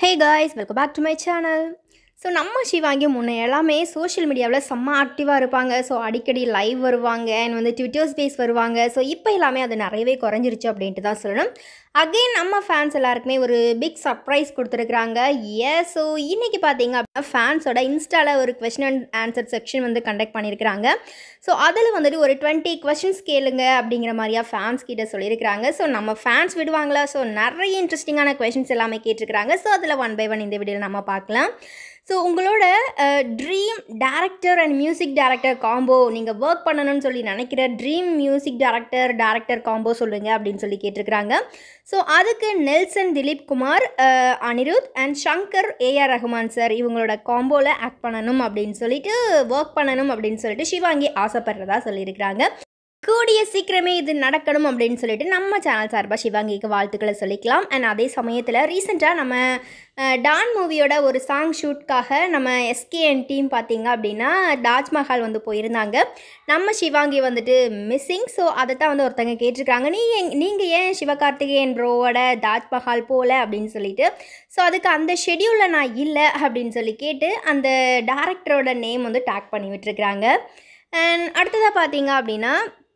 hey guys welcome back to my channel so நம்ம சிவாங்கி முன்னே எல்லாமே சோஷியல் மீடியாவில் செம்ம ஆக்டிவாக இருப்பாங்க ஸோ அடிக்கடி லைவ் வருவாங்க அண்ட் வந்து ட்விட்டர் ஸ்பேஸ் வருவாங்க ஸோ இப்போ எல்லாமே அது நிறையவே குறைஞ்சிருச்சு அப்படின்ட்டு தான் சொல்லணும் அகெயின் நம்ம ஃபேன்ஸ் எல்லாருக்குமே ஒரு பிக் சர்ப்ரைஸ் கொடுத்துருக்குறாங்க ஏ ஸோ இன்றைக்கி பார்த்தீங்க அப்படின்னா ஃபேன்ஸோட இன்ஸ்டாவில் ஒரு கொஷின் அண்ட் ஆன்சர் செக்ஷன் வந்து கண்டக்ட் பண்ணியிருக்கிறாங்க ஸோ அதில் வந்துட்டு ஒரு டுவெண்ட்டி கொஷின்ஸ் கேளுங்க அப்படிங்கிற மாதிரியா ஃபேன்ஸ் கிட்ட சொல்லியிருக்கிறாங்க ஸோ நம்ம ஃபேன்ஸ் விடுவாங்களா ஸோ நிறைய இன்ட்ரெஸ்டிங்கான கொஷின்ஸ் எல்லாமே கேட்டிருக்கிறாங்க ஸோ அதில் ஒன் பை ஒன் இந்த வீடியோவில் நம்ம பார்க்கலாம் ஸோ உங்களோட dream director and music director combo நீங்கள் ஒர்க் பண்ணணும்னு சொல்லி நினைக்கிற dream music director director combo சொல்லுங்கள் அப்படின்னு சொல்லி கேட்டிருக்கிறாங்க ஸோ அதுக்கு நெல்சன் திலீப் குமார் அஹ், Anirudh and Shankar AR Rahman sir இவங்களோட காம்போவில் ஆக்ட் பண்ணணும் அப்படின்னு சொல்லிட்டு ஒர்க் பண்ணணும் அப்படின்னு சொல்லிட்டு சிவாங்கி ஆசைப்படுறதா சொல்லியிருக்கிறாங்க கூடிய சீக்கிரமே இது நடக்கணும் அப்படின்னு சொல்லிட்டு நம்ம சேனல் சார்பாக சிவாங்கிக்கு வாழ்த்துக்களை சொல்லிக்கலாம் அண்ட் அதே சமயத்தில் ரீசெண்டாக நம்ம அஹ், டான் மூவியோட ஒரு சாங் ஷூட்காக நம்ம எஸ்கேஎன் டீம் பார்த்தீங்க அப்படின்னா தாஜ்மஹால் வந்து போயிருந்தாங்க நம்ம சிவாங்கி வந்துட்டு மிஸ்ஸிங் ஸோ அதை தான் வந்து ஒருத்தங்க கேட்டிருக்காங்க நீ எங் நீங்கள் ஏன் சிவகார்த்திகேயன் ப்ரோவோட தாஜ்மஹால் போகல அப்படின்னு சொல்லிட்டு ஸோ அதுக்கு அந்த ஷெடியூலில் நான் இல்லை அப்படின்னு சொல்லி கேட்டு அந்த டேரக்டரோட நேம் வந்து டேக் பண்ணி விட்டுருக்குறாங்க அண்ட் அடுத்ததாக பார்த்தீங்க அப்படின்னா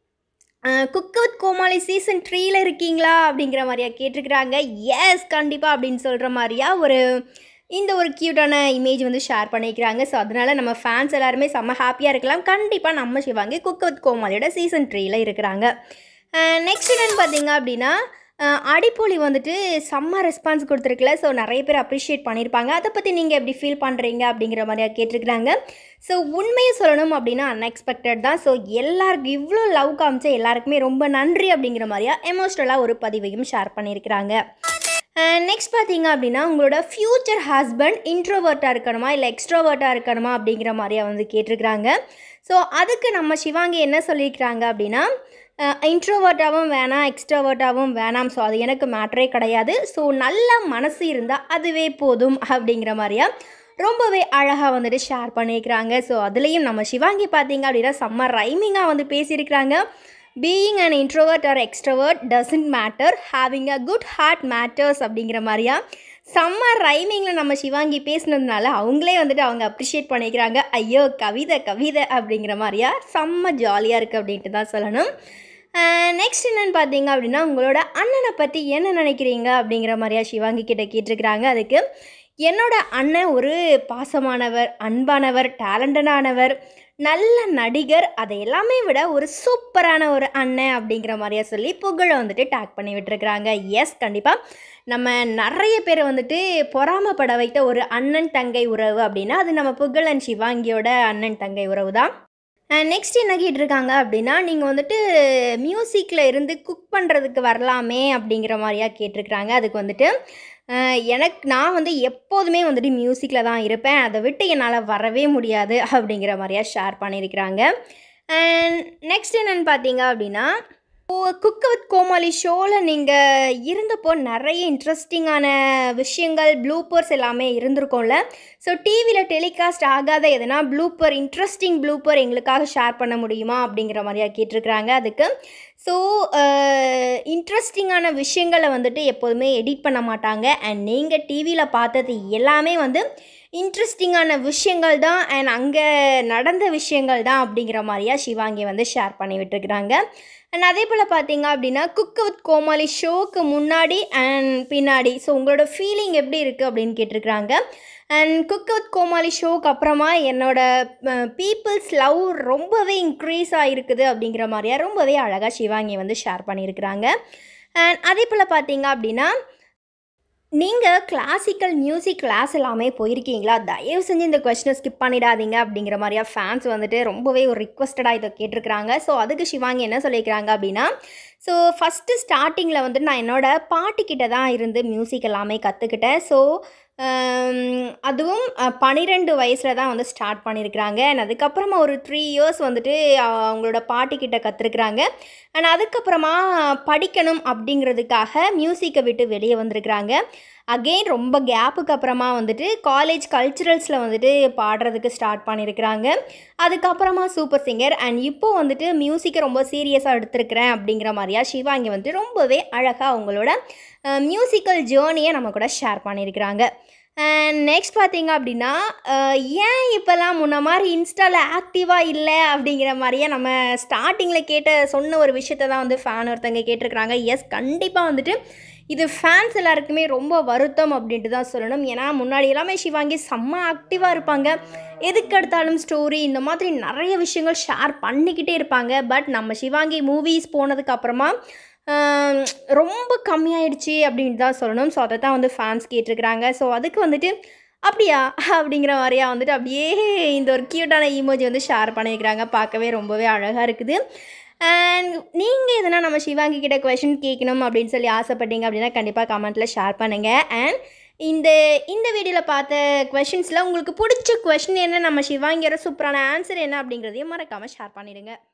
குக் வித் கோமாளி சீசன் த்ரீல இருக்கீங்களா அப்படிங்கிற மாதிரியா கேட்டிருக்கிறாங்க எஸ் கண்டிப்பாக அப்படின்னு சொல்கிற மாதிரியா ஒரு இந்த ஒரு க்யூட்டான இமேஜ் வந்து ஷேர் பண்ணிக்கிறாங்க ஸோ அதனால நம்ம ஃபேன்ஸ் எல்லாருமே செம்ம ஹாப்பியாக இருக்கலாம் கண்டிப்பாக நம்ம சிவாங்கி குக் வித் கோமாளியோட சீசன் த்ரீல இருக்கிறாங்க நெக்ஸ்ட் என்னென்னு பார்த்தீங்க அப்படின்னா அஹ், அடிப்பொலி வந்துட்டு செம்ம ரெஸ்பான்ஸ் கொடுத்துருக்குல ஸோ நிறைய பேர் அப்ரிஷியேட் பண்ணியிருப்பாங்க அதை பற்றி நீங்கள் எப்படி ஃபீல் பண்ணுறீங்க அப்படிங்கிற மாதிரியா கேட்டிருக்கிறாங்க ஸோ உண்மையை சொல்லணும் அப்படின்னா அன்எக்ஸ்பெக்டட் தான் ஸோ எல்லாருக்கும் இவ்வளோ லவ் காமிச்ச எல்லாருக்குமே ரொம்ப நன்றி அப்படிங்கிற மாதிரியா எமோஷ்னலாக ஒரு பதிவையும் ஷேர் பண்ணியிருக்கிறாங்க நெக்ஸ்ட் பார்த்தீங்க அப்படின்னா உங்களோட ஃப்யூச்சர் ஹஸ்பண்ட் இன்ட்ரோவர்ட்டாக இருக்கணுமா இல்லை எக்ஸ்ட்ரோவர்ட்டாக இருக்கணுமா அப்படிங்கிற மாதிரியா வந்து கேட்டிருக்கிறாங்க ஸோ அதுக்கு நம்ம சிவாங்கி என்ன சொல்லியிருக்கிறாங்க அப்படின்னா இன்ட்ரோவர்ட்டாகவும் வேணாம் எக்ஸ்ட்ரோவர்ட்டாகவும் வேணாம் ஸோ அது எனக்கு மேட்ரே கிடையாது ஸோ நல்ல மனசு இருந்தால் அதுவே போதும் அப்படிங்கிற மாதிரியா ரொம்பவே அழகாக வந்துட்டு ஷேர் பண்ணியிருக்கிறாங்க ஸோ அதுலேயும் நம்ம சிவாங்கி பார்த்தீங்க அப்படின்னா செம்ம ரைமிங்காக வந்து பேசியிருக்கிறாங்க being an introvert or extrovert doesn't matter having a good heart matters அப்படிங்கிற மாதிரியா செம்ம ரைமிங்கில் நம்ம சிவாங்கி பேசினதுனால அவங்களே வந்துட்டு அவங்க அப்ரிஷியேட் பண்ணிக்கிறாங்க ஐயோ கவிதை கவிதை அப்படிங்கிற மாதிரியா செம்ம ஜாலியாக இருக்குது அப்படின்ட்டு தான் சொல்லணும் நெக்ஸ்ட் என்னென்னு பார்த்தீங்க அப்படின்னா உங்களோட அண்ணனை பற்றி என்ன நினைக்கிறீங்க அப்படிங்கிற மாதிரியா சிவாங்கி கிட்ட கேட்டிருக்கிறாங்க அதுக்கு என்னோட அண்ணன் ஒரு பாசமானவர் அன்பானவர் டேலண்டடானவர் நல்ல நடிகர் அதை எல்லாமே விட ஒரு சூப்பரான ஒரு அண்ணன் அப்படிங்கிற மாதிரியா சொல்லி புகழை வந்துட்டு டேக் பண்ணி விட்டுருக்குறாங்க எஸ் கண்டிப்பாக நம்ம நிறைய பேர் வந்துட்டு பொறாமப்பட வைத்த ஒரு அண்ணன் தங்கை உறவு அப்படின்னா அது நம்ம புகழ் அண்ட் சிவாங்கியோட அண்ணன் தங்கை உறவு தான் நெக்ஸ்ட் என்ன கேட்டிருக்காங்க அப்படின்னா நீங்கள் வந்துட்டு மியூசிக்கில் இருந்து குக் பண்ணுறதுக்கு வரலாமே அப்படிங்கிற மாதிரியா கேட்டிருக்கிறாங்க அதுக்கு வந்துட்டு அஹ், எனக்கு நான் வந்து எப்போதுமே வந்துட்டு மியூசிக்கில் தான் இருப்பேன் அதை விட்டு என்னால் வரவே முடியாது அப்படிங்கிற மாதிரியா ஷேர் பண்ணியிருக்கிறாங்க அண்ட் நெக்ஸ்ட் என்னென்னு பார்த்தீங்க அப்படின்னா குக் வித் கோமாளி ஷோவில் நீங்கள் இருந்தப்போ நிறைய இன்ட்ரெஸ்டிங்கான விஷயங்கள் ப்ளூப்பர்ஸ் எல்லாமே இருந்திருக்கும்ல ஸோ டிவியில் டெலிகாஸ்ட் ஆகாத எதனா ப்ளூப்பர் இன்ட்ரெஸ்டிங் ப்ளூப்பர் எங்களுக்காக ஷேர் பண்ண முடியுமா அப்படிங்கிற மாதிரியா கேட்டிருக்கிறாங்க அதுக்கு ஸோ இன்ட்ரெஸ்டிங்கான விஷயங்களை வந்துட்டு எப்போதுமே எடிட் பண்ண மாட்டாங்க அண்ட் நீங்கள் டிவியில் பார்த்தது எல்லாமே வந்து இன்ட்ரெஸ்டிங்கான விஷயங்கள் தான் அண்ட் அங்கே நடந்த விஷயங்கள் தான் அப்படிங்கிற மாதிரியா சிவாங்கி வந்து ஷேர் பண்ணி விட்டுருக்குறாங்க அண்ட் அதே போல் பார்த்தீங்க அப்படின்னா குக் வித் கோமாளி ஷோக்கு முன்னாடி அண்ட் பின்னாடி ஸோ உங்களோட ஃபீலிங் எப்படி இருக்குது அப்படின்னு கேட்டிருக்கிறாங்க அண்ட் குக் வித் கோமாளி ஷோக்கு அப்புறமா என்னோட பீப்புள்ஸ் லவ் ரொம்பவே இன்க்ரீஸ் ஆகிருக்குது அப்படிங்கிற மாதிரியா ரொம்பவே அழகாக சிவாங்கி வந்து ஷேர் பண்ணியிருக்கிறாங்க அண்ட் அதே போல் பார்த்தீங்க அப்படின்னா நீங்கள் கிளாசிக்கல் மியூசிக் கிளாஸ் எல்லாமே போயிருக்கீங்களா தயவு செஞ்சு இந்த கொஸ்டினை ஸ்கிப் பண்ணிடாதீங்க அப்படிங்கிற மாதிரியா ஃபேன்ஸ் வந்துட்டு ரொம்பவே ஒரு ரிக்வஸ்டடாக இதை கேட்டிருக்கிறாங்க ஸோ அதுக்கு சிவாங்கி என்ன சொல்லியிருக்கிறாங்க அப்படின்னா ஸோ ஃபஸ்ட்டு ஸ்டார்டிங்கில் வந்து நான் என்னோட பாட்டிக்கிட்ட தான் இருந்து மியூசிக் எல்லாமே கற்றுக்கிட்டேன் ஸோ அதுவும் பன்னிரெண்டு வயசில் தான் வந்து ஸ்டார்ட் பண்ணியிருக்கிறாங்க அண்ட் அதுக்கப்புறமா ஒரு த்ரீ இயர்ஸ் வந்துட்டு அஹ், அவங்களோட பாட்டிக்கிட்ட கற்றுருக்குறாங்க அண்ட் அதுக்கப்புறமா படிக்கணும் அப்படிங்கிறதுக்காக மியூசிக்கை விட்டு வெளியே வந்திருக்கிறாங்க அகெயின் ரொம்ப கேப்புக்கு அப்புறமா வந்துட்டு காலேஜ் கல்ச்சுரல்ஸில் வந்துட்டு பாடுறதுக்கு ஸ்டார்ட் பண்ணியிருக்கிறாங்க அதுக்கப்புறமா சூப்பர் சிங்கர் அண்ட் இப்போ வந்துட்டு மியூசிக்கை ரொம்ப சீரியஸாக எடுத்திருக்கிறேன் அப்படிங்கிற மாதிரியா சிவாங்கி வந்துட்டு ரொம்பவே அழகாக அவங்களோட மியூசிக்கல் ஜேர்னியை நம்ம கூட ஷேர் பண்ணியிருக்கிறாங்க அண்ட் நெக்ஸ்ட் பார்த்தீங்க அப்படின்னா அஹ், ஏன் இப்போல்லாம் முன்ன மாதிரி இன்ஸ்டாவில் ஆக்டிவாக இல்லை அப்படிங்கிற மாதிரியே நம்ம ஸ்டார்டிங்கில் கேட்ட சொன்ன ஒரு விஷயத்தை தான் வந்து ஃபேன் ஒருத்தங்க கேட்டிருக்கிறாங்க எஸ் கண்டிப்பாக வந்துட்டு இது ஃபேன்ஸ் எல்லாருக்குமே ரொம்ப வருத்தம் அப்படின்ட்டு தான் சொல்லணும் ஏன்னா முன்னாடி எல்லாமே சிவாங்கி செம்ம ஆக்டிவாக இருப்பாங்க எதுக்கு எடுத்தாலும் ஸ்டோரி இந்த மாதிரி நிறைய விஷயங்கள் ஷேர் பண்ணிக்கிட்டே இருப்பாங்க பட் நம்ம சிவாங்கி மூவிஸ் போனதுக்கு அப்புறமா ஆம், ரொம்ப கம்மியாயிடுச்சு அப்படின்ட்டு தான் சொல்லணும் ஸோ அதை தான் வந்து ஃபேன்ஸ் கேட்டிருக்கிறாங்க ஸோ அதுக்கு வந்துட்டு அப்படியா அப்படிங்கிற மாதிரியா வந்துட்டு அப்படியே இந்த ஒரு க்யூட்டான ஈமோஜி வந்து ஷேர் பண்ணியிருக்கிறாங்க பார்க்கவே ரொம்பவே அழகாக இருக்குது அண்ட் நீங்கள் எதனா நம்ம சிவாங்கி கிட்ட கொஷின் கேட்கணும் அப்படின்னு சொல்லி ஆசைப்பட்டீங்க அப்படின்னா கண்டிப்பாக கமெண்ட்டில் ஷேர் பண்ணுங்கள் அண்ட் இந்த இந்த வீடியோவில் பார்த்த கொஷின்ஸில் உங்களுக்கு பிடிச்ச கொஷின் என்ன நம்ம சிவாங்கியோட சூப்பரான ஆன்சர் என்ன அப்படிங்கிறதையும் மறக்காமல் ஷேர் பண்ணிடுங்க